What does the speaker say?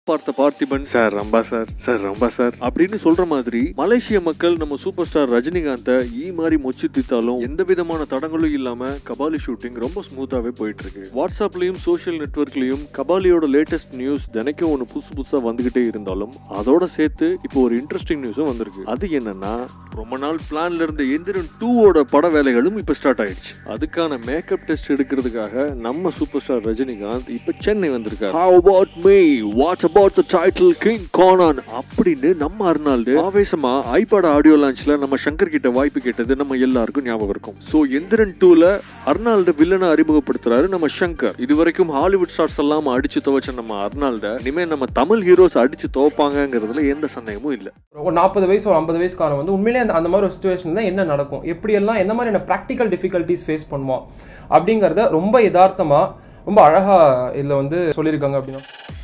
பார்த்த Parthiban sir Rambha sir sir Rambha sir அப்படின்னு சொல்ற மாதிரி மலேசிய மக்கள் நம்ம சூப்பர் ஸ்டார் ரஜினிகாந்த ஈ மாதிரி மொச்சு தித்தாலும் எந்த விதமான தடங்களும் இல்லாம கபாலி ஷூட்டிங் ரொம்ப ஸ்மூத்தாவே போயிட்டு இருக்கு வாட்ஸ்அப்லயும் சோஷியல் நெட்வொர்க்லயும் கபாலியோட லேட்டஸ்ட் நியூஸ் தினைக்கும் ஒன்று புதுசு புதுசா வந்துகிட்டே இருந்தாலும் அதோட சேர்த்து இப்போ ஒரு இன்ட்ரெஸ்டிங் நியூஸும் வந்திருக்கு அது என்னன்னா ரொம்ப நாள் பிளான்ல இருந்த எந்திரன் டூவோட பட வேலைகளும் இப்போ ஸ்டார்ட் ஆயிடுச்சு அதுக்கான மேக்கப் டெஸ்ட் எடுக்கிறதுக்காக நம்ம சூப்பர் ஸ்டார் ரஜினிகாந்த் இப்போ சென்னை வந்திருக்காரு How about me? What about the title King Conan? அப்படின்னு நம்ம அர்னால்டு ஆவேசமா ஐபாட் ஆடியோ லான்ச்ல நம்ம சங்கர் கிட்ட வாய்ப்பு கேட்டது நம்ம எல்லாருக்கும் ஞாபகம் இருக்கும் சோ எந்திரன் டூல அர்னால்டு வில்லனை அறிமுகப்படுத்துறாரு நம்ம சங்கர் இது வரைக்கும் ஹாலிவுட் ஸ்டார்ஸ் எல்லாம் அடிச்சு துவைச்ச நம்ம அர்னால்ட இனிமே நம்ம தமிழ் ஹீரோஸ் அடிச்சு துவைப்பாங்கங்கிறதுல எந்த சந்தேகமும் இல்ல ஒரு நாற்பது வயசு ஒரு ஐம்பது வயசுக்காரன் வந்து உண்மையிலே அந்த அந்த மாதிரி ஒரு சுச்சுவேஷன் தான் என்ன நடக்கும் எப்படியெல்லாம் எந்த மாதிரியான ப்ராக்டிக்கல் டிஃபிகல்ட்டிஸ் ஃபேஸ் பண்ணுவோம் அப்படிங்கிறத ரொம்ப யதார்த்தமா ரொம்ப அழகா இதுல வந்து சொல்லியிருக்காங்க அப்படின்னா